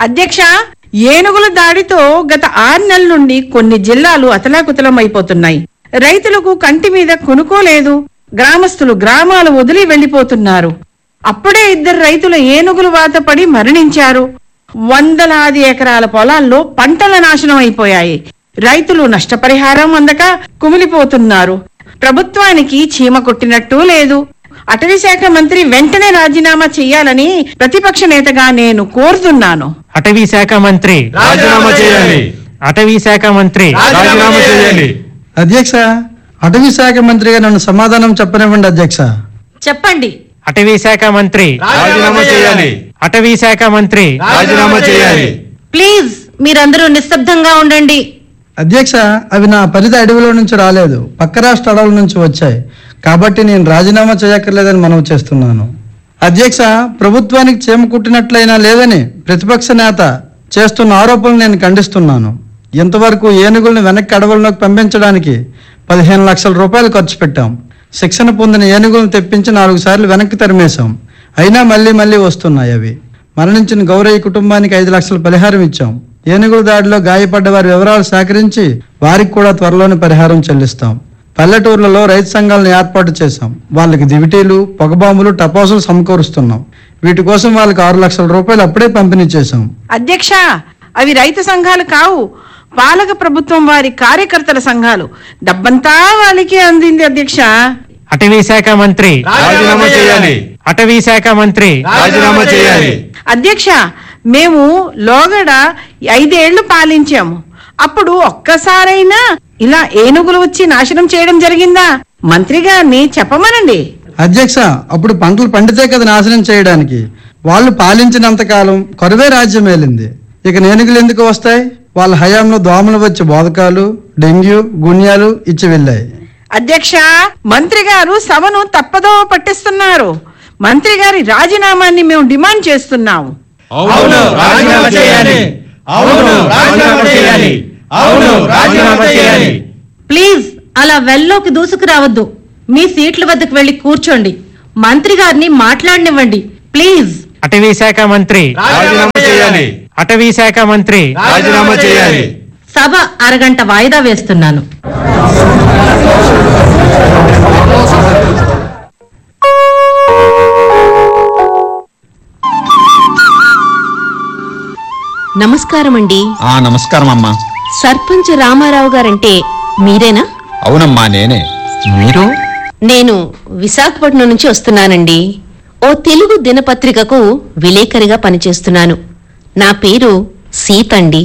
అధ్యక్ష ఏనుగుల దాడితో గత ఆరు నెలల నుండి కొన్ని జిల్లాలు అతలాకుతలం అయిపోతున్నాయి రైతులకు కంటి మీద కొనుక్కోలేదు గ్రామస్తులు గ్రామాలు వదిలి వెళ్లిపోతున్నారు అప్పుడే ఇద్దరు రైతుల ఏనుగులు వాత పడి మరణించారు వందలాది ఎకరాల పొలాల్లో పంటల నాశనం అయిపోయాయి రైతులు నష్టపరిహారం అందక కుమిలిపోతున్నారు ప్రభుత్వానికి చీమ కొట్టినట్టు లేదు అటవీ శాఖ మంత్రి వెంటనే రాజీనామా చెయ్యాలని ప్రతిపక్ష నేతగా నేను కోరుతున్నాను అటవీ శాఖ మంత్రి రాజీనామా చేయాలి అటవీ శాఖ మంత్రి రాజీనామా చేయాలి అధ్యక్ష అటవీ శాఖ మంత్రిగా నన్ను సమాధానం చెప్పనివ్వండి అధ్యక్ష చెప్పండి అటవీ శాఖ మంత్రి రాజీనామా చేయాలి అటవీ శాఖ మంత్రి రాజీనామా చేయాలి ప్లీజ్ మీరందరూ నిశ్శబ్దంగా ఉండండి అధ్యక్ష అవి నా పరిధి అడవిలో నుంచి రాలేదు పక్క రాష్ట్ర అడవుల నుంచి వచ్చాయి కాబట్టి నేను రాజీనామా చేయక్కర్లేదని మనవి చేస్తున్నాను అధ్యక్ష ప్రభుత్వానికి చీమ కుట్టినట్లయినా లేదని ప్రతిపక్ష నేత చేస్తున్న ఆరోపణలు నేను ఖండిస్తున్నాను ఇంతవరకు ఏనుగుల్ని వెనక్కి అడవుల్లోకి పంపించడానికి పదిహేను లక్షల రూపాయలు ఖర్చు పెట్టాం శిక్షణ పొందిన ఏనుగులను తెప్పించి నాలుగు సార్లు వెనక్కి తరిమేశాం అయినా మళ్ళీ మళ్ళీ వస్తున్నాయి అవి మరణించిన గౌరయ్య కుటుంబానికి ఐదు లక్షల పరిహారం ఇచ్చాం ఏనుగుల దాడిలో గాయపడ్డ వారి వివరాలు సేకరించి వారికి కూడా త్వరలోనే పరిహారం చెల్లిస్తాం పల్లెటూర్లలో రైతు సంఘాలను ఏర్పాటు చేశాం వాళ్ళకి దివిటీలు పొగబాంబులు టపాసులు సమకూరుస్తున్నాం వీటి కోసం వాళ్ళకి ఆరు లక్షల రూపాయలు అప్పుడే పంపిణీ చేశాం అధ్యక్ష అవి రైతు సంఘాలు కావు పాలక ప్రభుత్వం వారి కార్యకర్తల సంఘాలు డబ్బంతా వాళ్ళకి అందింది అధ్యక్ష అటవీ శాఖ మంత్రి రాజీనామా చేయాలి అటవీ శాఖ మంత్రి రాజీనామా చేయాలి అధ్యక్ష మేము లోగడ ఐదేళ్లు పాలించాము అప్పుడు ఒక్కసారైనా ఇలా ఏనుగులు వచ్చి నాశనం చేయడం జరిగిందా మంత్రి గారిని చెప్పమనండి అధ్యక్ష అప్పుడు పంటలు పండితే కదా నాశనం చేయడానికి వాళ్ళు పాలించినంత కాలం కరువే రాజ్యం ఏలింది ఇక నేనుగులు ఎందుకు వస్తాయి వాళ్ళ హయాంలో దోమలు వచ్చి బోధకాలు డెంగ్యూ గుణ్యాలు ఇచ్చి వెళ్ళాయి అధ్యక్ష మంత్రి గారు సభను తప్పదో పట్టిస్తున్నారు మంత్రి గారి రాజీనామాన్ని మేము డిమాండ్ చేస్తున్నాము అవును రాజీనామా చేయాలి అవును రాజీనామా చేయాలి అవును రాజీనామా చేయాలి ప్లీజ్ అలా వెల్లోకి దూసుకురావద్దు మీ సీట్ల వద్దకు వెళ్లి కూర్చోండి మంత్రి గారిని మాట్లాడనివ్వండి ప్లీజ్ అటవీ శాఖ మంత్రి రాజీనామా చేయాలి అటవీ శాఖ మంత్రి రాజీనామా చేయాలి సభ అరగంట వాయిదా వేస్తున్నాను నమస్కారం అండి ఆ నమస్కారం అమ్మా సర్పంచ్ రామారావు గారంటే మీరేనా అవునమ్మా నేనే మీరు నేను విశాఖపట్నం నుంచి వస్తున్నానండి ఓ తెలుగు దినపత్రికకు విలేకరిగా పనిచేస్తున్నాను నా పేరు సీత అండి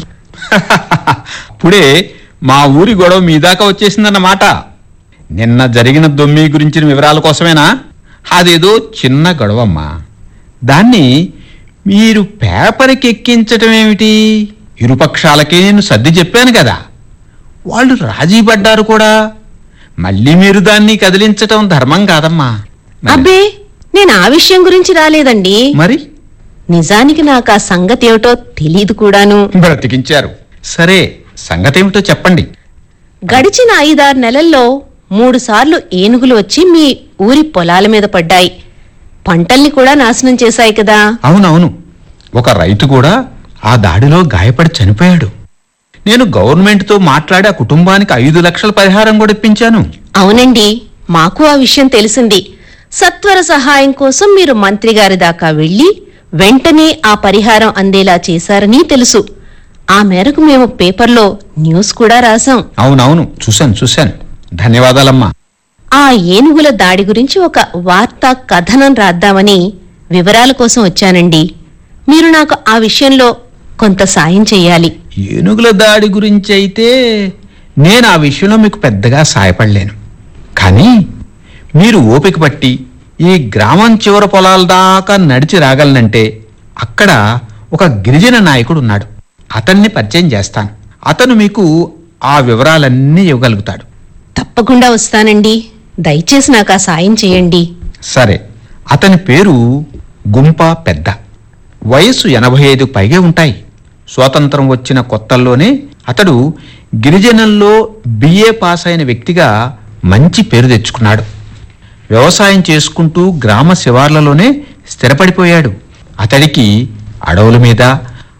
ఇప్పుడే మా ఊరి గొడవ మీ దాకా వచ్చేసిందన్నమాట నిన్న జరిగిన దొమ్మి గురించిన వివరాల కోసమేనా అదేదో చిన్న గొడవమ్మా దాన్ని మీరు పేపర్కి ఎక్కించటం ఏమిటి ఇరుపక్షాలకి నేను సర్ది చెప్పాను కదా వాళ్ళు రాజీ పడ్డారు కూడా మళ్ళీ మీరు దాన్ని కదిలించటం ధర్మం కాదమ్మా మరి- అబ్బే నేను ఆ విషయం గురించి రాలేదండి మరి నిజానికి నాకు ఆ సంగతి ఏమిటో తెలియదు కూడాను బ్రతికించారు సరే సంగతేమిటో చెప్పండి గడిచిన ఐదారు నెలల్లో మూడు సార్లు ఏనుగులు వచ్చి మీ ఊరి పొలాల మీద పడ్డాయి పంటల్ని కూడా నాశనం చేశాయి కదా అవునవును ఒక రైతు కూడా ఆ దాడిలో గాయపడి చనిపోయాడు నేను గవర్నమెంట్తో మాట్లాడి ఆ కుటుంబానికి ఐదు లక్షల పరిహారం కూడా ఇప్పించాను అవునండి మాకు ఆ విషయం తెలిసింది సత్వర సహాయం కోసం మీరు మంత్రి గారి దాకా వెళ్లి వెంటనే ఆ పరిహారం అందేలా చేశారని తెలుసు ఆ మేరకు మేము పేపర్లో న్యూస్ కూడా రాసాం అవునవును చూశాను చూశాను ధన్యవాదాలమ్మా ఆ ఏనుగుల దాడి గురించి ఒక వార్తా కథనం రాద్దామని వివరాల కోసం వచ్చానండి మీరు నాకు ఆ విషయంలో కొంత సాయం చెయ్యాలి ఏనుగుల దాడి గురించి అయితే నేను ఆ విషయంలో మీకు పెద్దగా సాయపడలేను కానీ మీరు ఓపిక పట్టి ఈ గ్రామం చివర పొలాల దాకా నడిచి రాగలనంటే అక్కడ ఒక గిరిజన నాయకుడు ఉన్నాడు అతన్ని పరిచయం చేస్తాను అతను మీకు ఆ వివరాలన్నీ ఇవ్వగలుగుతాడు తప్పకుండా వస్తానండి దయచేసి నాకు ఆ సాయం చేయండి సరే అతని పేరు గుంప పెద్ద వయస్సు ఎనభై ఐదు పైగే ఉంటాయి స్వాతంత్రం వచ్చిన కొత్తల్లోనే అతడు గిరిజనుల్లో బిఏ పాస్ అయిన వ్యక్తిగా మంచి పేరు తెచ్చుకున్నాడు వ్యవసాయం చేసుకుంటూ గ్రామ శివార్లలోనే స్థిరపడిపోయాడు అతడికి అడవుల మీద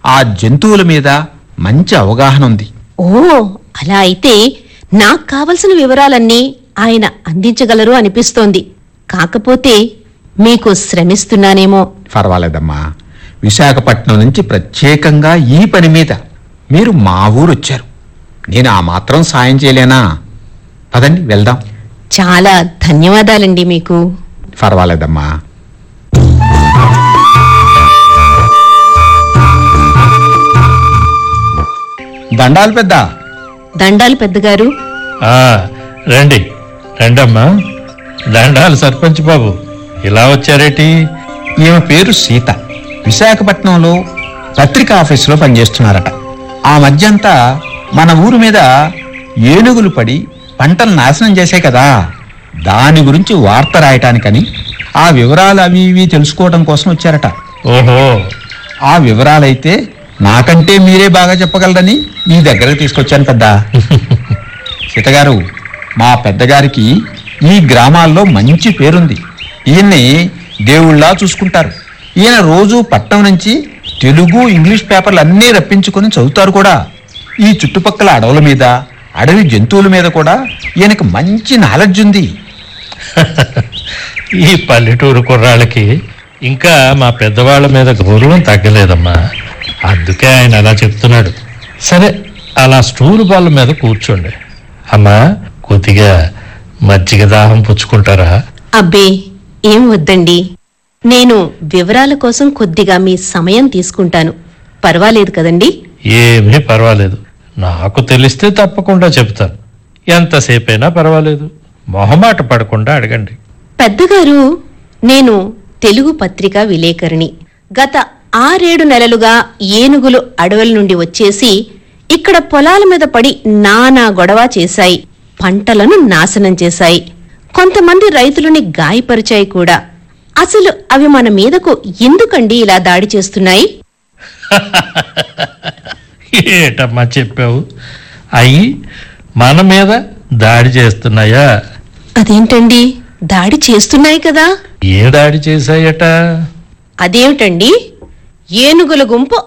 ఆ జంతువుల మీద మంచి అవగాహన ఉంది ఓ అలా అయితే నాకు కావలసిన వివరాలన్నీ ఆయన అందించగలరు అనిపిస్తోంది కాకపోతే మీకు శ్రమిస్తున్నానేమో పర్వాలేదమ్మా విశాఖపట్నం నుంచి ప్రత్యేకంగా ఈ పని మీద మీరు మా ఊరు వచ్చారు నేను ఆ మాత్రం సాయం చేయలేనా పదండి వెళ్దాం చాలా ధన్యవాదాలండి మీకు పర్వాలేదమ్మా దండాలు పెద్ద దండాలు పెద్దగారు ఆ, రండి రండమ్మా దండాలు సర్పంచ్ బాబు ఇలా వచ్చారేటి ఈమె పేరు సీత విశాఖపట్నంలో పత్రికా ఆఫీసులో పనిచేస్తున్నారట ఆ మధ్యంతా మన ఊరు మీద ఏనుగులు పడి పంటలు నాశనం చేశాయి కదా దాని గురించి వార్త రాయటానికని ఆ వివరాలు అవి ఇవి తెలుసుకోవడం కోసం వచ్చారట ఓహో ఆ వివరాలైతే నాకంటే మీరే బాగా చెప్పగలరని మీ దగ్గరకు తీసుకొచ్చాను పెద్ద సీతగారు మా పెద్దగారికి ఈ గ్రామాల్లో మంచి పేరుంది ఈయన్ని దేవుళ్ళా చూసుకుంటారు ఈయన రోజు పట్నం నుంచి తెలుగు ఇంగ్లీష్ పేపర్లు అన్నీ రప్పించుకొని చదువుతారు కూడా ఈ చుట్టుపక్కల అడవుల మీద అడవి జంతువుల మీద కూడా ఈయనకి మంచి నాలెడ్జ్ ఉంది ఈ పల్లెటూరు కుర్రాళ్ళకి ఇంకా మా పెద్దవాళ్ళ మీద గౌరవం తగ్గలేదమ్మా అందుకే ఆయన అలా చెప్తున్నాడు సరే అలా స్టూల్ బాల్ మీద కూర్చోండి అమ్మా కొద్దిగా మజ్జిగ దాహం పుచ్చుకుంటారా అబ్బే ఏం వద్దండి నేను వివరాల కోసం కొద్దిగా మీ సమయం తీసుకుంటాను పర్వాలేదు కదండి ఏమీ పర్వాలేదు నాకు తెలిస్తే తప్పకుండా చెప్తాను ఎంతసేపైనా పర్వాలేదు మొహమాట పడకుండా అడగండి పెద్దగారు నేను తెలుగు పత్రిక విలేకరిణి గత ఆరేడు నెలలుగా ఏనుగులు అడవుల నుండి వచ్చేసి ఇక్కడ పొలాల మీద పడి నానా గొడవ చేశాయి పంటలను నాశనం చేశాయి కొంతమంది రైతులని గాయపరిచాయి కూడా అసలు అవి మన మీదకు ఎందుకండి ఇలా దాడి చేస్తున్నాయి ఏటమ్మా చెప్పావు అయ్యి మన మీద దాడి చేస్తున్నాయా అదేంటండి దాడి చేస్తున్నాయి కదా ఏ దాడి చేశాయట అదేమిటండి ఏనుగుల గుంపు